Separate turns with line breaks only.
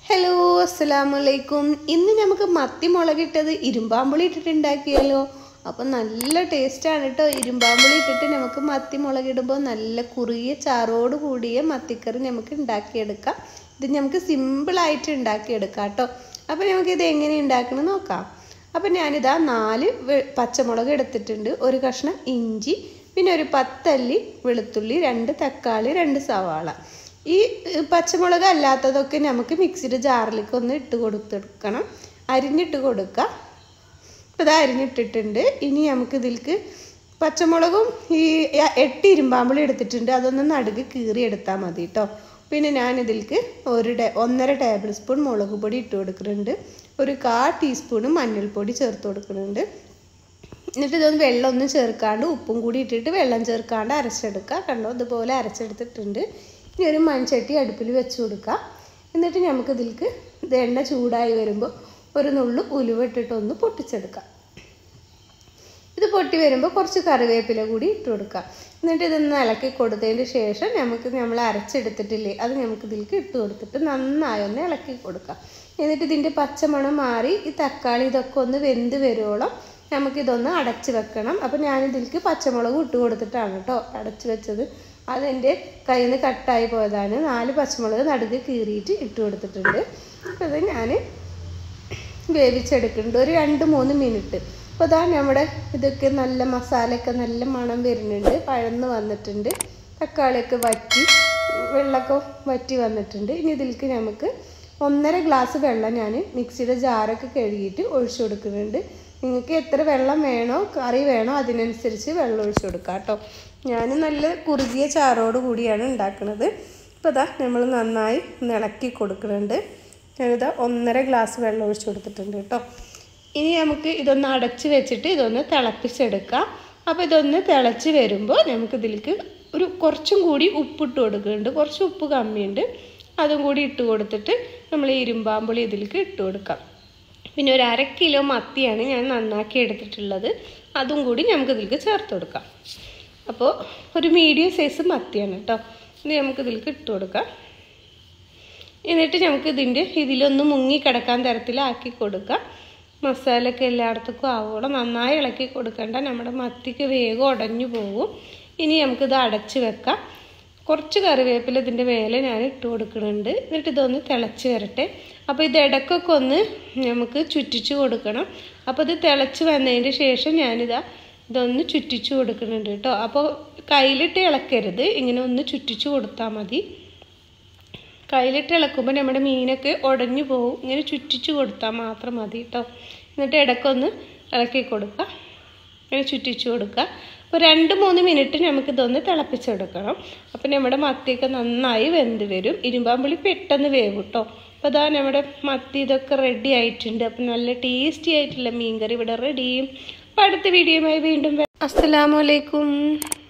Hello അസ്സലാമലൈക്കും ഇന്ന് നമുക്ക് മത്തി മുളകിട്ടത് ഇരുമ്പാമ്പുളി ഇട്ടിട്ട് ഉണ്ടാക്കിയല്ലോ അപ്പം നല്ല ടേസ്റ്റാണ് കേട്ടോ ഇരുമ്പാമ്പുളി ഇട്ടിട്ട് നമുക്ക് മത്തി മുളകിടുമ്പോൾ നല്ല കുറിയ ചാറോട് കൂടിയ മത്തിക്കറി നമുക്ക് ഉണ്ടാക്കിയെടുക്കാം ഇത് നമുക്ക് സിമ്പിളായിട്ട് ഉണ്ടാക്കിയെടുക്കാം കേട്ടോ അപ്പം നമുക്കിത് എങ്ങനെ ഉണ്ടാക്കണം നോക്കാം അപ്പം ഞാനിതാ നാല് വെ- പച്ചമുളക് എടുത്തിട്ടുണ്ട് ഒരു കഷ്ണം ഇഞ്ചി പിന്നെ ഒരു പത്തല്ലി വെളുത്തുള്ളി രണ്ട് തക്കാളി രണ്ട് സവാള ഈ ഏ, പച്ചമുളക് അല്ലാത്തതൊക്കെ നമുക്ക് മിക്സിയുടെ ജാറിലേക്ക് ഒന്ന് ഇട്ട് കൊടുത്തെടുക്കണം അരിഞ്ഞിട്ട് കൊടുക്കുക ഇപ്പോൾ ഇത് അരിഞ്ഞിട്ടിട്ടുണ്ട് ഇനി നമുക്ക് ഇതിലേക്ക് പച്ചമുളകും ഈ എ- എട്ട് ഇരുമ്പാമ്പുളി എടുത്തിട്ടുണ്ട് അതൊന്ന് നടുക്ക് കീറി എടുത്താൽ മതി കേട്ടോ പിന്നെ ഞാൻ ഇതിലേക്ക് ഒരു ടേ ഒന്നര ടേബിൾ സ്പൂൺ മുളക് പൊടി ഇട്ട് കൊടുക്കുന്നുണ്ട് ഒരു കാ ടീസ്പൂണ് മഞ്ഞൾപ്പൊടി ചേർത്ത് കൊടുക്കുന്നുണ്ട് എന്നിട്ട് ഇതൊന്ന് വെള്ളം ഒന്നും ചേർക്കാണ്ട് ഉപ്പും കൂടി ഇട്ടിട്ട് വെള്ളം ചേർക്കാണ്ട് അരച്ചെടുക്കുക കണ്ടോ ഇതുപോലെ അരച്ചെടുത്തിട്ടുണ്ട് ഇനി ഒരു മൺചട്ടി അടുപ്പിൽ വെച്ച് കൊടുക്കുക എന്നിട്ട് നമുക്ക് ഇതിലേക്ക് ഇത് എണ്ണ ചൂടായി വരുമ്പോൾ ഒരു നുള്ളു ഉലുവ ഇട്ടിട്ട് ഒന്ന് പൊട്ടിച്ചെടുക്കാം ഇത് പൊട്ടി വരുമ്പോൾ കുറച്ച് കറിവേപ്പില കൂടി ഇട്ട് കൊടുക്കാം എന്നിട്ട് ഇതൊന്ന് ഇളക്കി കൊടുത്തതിന് ശേഷം നമുക്ക് നമ്മൾ അരച്ചെടുത്തിട്ടില്ലേ അത് നമുക്ക് ഇതിലേക്ക് ഇട്ട് കൊടുത്തിട്ട് നന്നായി ഒന്ന് ഇളക്കി കൊടുക്കാം എന്നിട്ട് ഇതിൻ്റെ പച്ചമണം മാറി ഈ തക്കാളി ഇതൊക്കെ ഒന്ന് വെന്ത് വരുവോളം നമുക്കിതൊന്ന് അടച്ച് വെക്കണം അപ്പോൾ ഞാനിതിലേക്ക് പച്ചമുളക് ഇട്ട് കൊടുത്തിട്ടാണ് കേട്ടോ അടച്ച് വെച്ചത് അതെൻ്റെ കയ്യിൽ നിന്ന് കട്ടായി പോയതാണ് നാല് പച്ചമുളക് നടുക്ക് കീറിയിട്ട് ഇട്ട് കൊടുത്തിട്ടുണ്ട് അപ്പോൾ അത് ഞാൻ വേവിച്ചെടുക്കുന്നുണ്ട് ഒരു രണ്ട് മൂന്ന് മിനിറ്റ് അപ്പോൾ ഇതാ നമ്മുടെ ഇതൊക്കെ നല്ല മസാലയൊക്കെ നല്ല മണം വരുന്നുണ്ട് പഴന്ന് വന്നിട്ടുണ്ട് തക്കാളിയൊക്കെ വറ്റി വെള്ളമൊക്കെ വറ്റി വന്നിട്ടുണ്ട് ഇനി ഇതിലേക്ക് നമുക്ക് ഒന്നര ഗ്ലാസ് വെള്ളം ഞാൻ മിക്സിയുടെ ജാറൊക്കെ കഴുകിയിട്ട് ഒഴിച്ചു കൊടുക്കുന്നുണ്ട് നിങ്ങൾക്ക് എത്ര വെള്ളം വേണോ കറി വേണോ അതിനനുസരിച്ച് വെള്ളം ഒഴിച്ചു കൊടുക്കാം കേട്ടോ ഞാൻ നല്ല കുറുകിയ ചാറോട് കൂടിയാണ് ഉണ്ടാക്കുന്നത് അപ്പോൾ ഇതാ നമ്മൾ നന്നായി ഒന്ന് ഇളക്കി കൊടുക്കുന്നുണ്ട് ഞാനിതാ ഒന്നര ഗ്ലാസ് വെള്ളം ഒഴിച്ചു കൊടുത്തിട്ടുണ്ട് കേട്ടോ ഇനി നമുക്ക് ഇതൊന്ന് അടച്ച് വെച്ചിട്ട് ഇതൊന്ന് തിളപ്പിച്ചെടുക്കാം അപ്പോൾ ഇതൊന്ന് തിളച്ച് വരുമ്പോൾ നമുക്ക് ഇതിലേക്ക് ഒരു കുറച്ചും കൂടി ഉപ്പിട്ട് കൊടുക്കുന്നുണ്ട് കുറച്ച് ഉപ്പ് കമ്മിയുണ്ട് അതും കൂടി ഇട്ട് കൊടുത്തിട്ട് നമ്മൾ ഈ ഇരുമ്പാമ്പുളി ഇതിലേക്ക് ഇട്ട് കൊടുക്കാം പിന്നെ ഒരു അര കിലോ മത്തിയാണ് ഞാൻ നന്നാക്കി എടുത്തിട്ടുള്ളത് അതും കൂടി നമുക്ക് ഇതിലേക്ക് ചേർത്ത് കൊടുക്കാം അപ്പോൾ ഒരു മീഡിയം സൈസ് മത്തിയാണ് കേട്ടോ ഇത് നമുക്ക് ഇതിലേക്ക് ഇട്ട് കൊടുക്കാം എന്നിട്ട് നമുക്ക് ഇതിൻ്റെ ഇതിലൊന്ന് മുങ്ങി കിടക്കാൻ തരത്തിലാക്കി കൊടുക്കാം മസാലയൊക്കെ എല്ലായിടത്തേക്കും ആവോളം നന്നായി ഇളക്കി കൊടുക്കണ്ട നമ്മുടെ മത്തിക്ക് വേഗം ഉടഞ്ഞു പോകും ഇനി നമുക്കിത് അടച്ച് വെക്കാം കുറച്ച് കറിവേപ്പില ഇതിൻ്റെ മേലെ ഞാൻ ഇട്ട് കൊടുക്കുന്നുണ്ട് എന്നിട്ട് ഇതൊന്ന് തിളച്ച് വരട്ടെ അപ്പോൾ ഇത് ഇടയ്ക്കൊക്കെ ഒന്ന് നമുക്ക് ചുറ്റിച്ച് കൊടുക്കണം അപ്പോൾ ഇത് തിളച്ച് വന്നതിൻ്റെ ശേഷം ഞാനിതാ ഇതൊന്ന് ചുറ്റിച്ച് കൊടുക്കുന്നുണ്ട് കേട്ടോ അപ്പോൾ കയ്യിലിട്ട് ഇളക്കരുത് ഇങ്ങനെ ഒന്ന് ചുറ്റിച്ച് കൊടുത്താൽ മതി കയ്യിലിട്ട് ഇളക്കുമ്പോൾ നമ്മുടെ മീനൊക്കെ ഉടഞ്ഞു പോകും ഇങ്ങനെ ചുറ്റിച്ച് കൊടുത്താൽ മാത്രം മതി കേട്ടോ എന്നിട്ട് ഇടയ്ക്കൊന്ന് ഇളക്കി കൊടുക്കുക ഇങ്ങനെ ചുറ്റിച്ച് കൊടുക്കുക അപ്പോൾ രണ്ട് മൂന്ന് മിനിറ്റ് നമുക്കിതൊന്ന് തിളപ്പിച്ചെടുക്കണം അപ്പോൾ നമ്മുടെ മത്തിയൊക്കെ നന്നായി വെന്ത് വരും ഇരുമ്പാമ്പുളി പെട്ടെന്ന് വേവും കേട്ടോ അപ്പോൾ അതാ നമ്മുടെ മത്തി ഇതൊക്കെ റെഡി ആയിട്ടുണ്ട് അപ്പോൾ നല്ല ടേസ്റ്റി ആയിട്ടുള്ള മീൻകറി ഇവിടെ റെഡിയും അപ്പോൾ അടുത്ത വീഡിയോയുമായി വീണ്ടും വരാം. അസ്സലാമു അലൈക്കും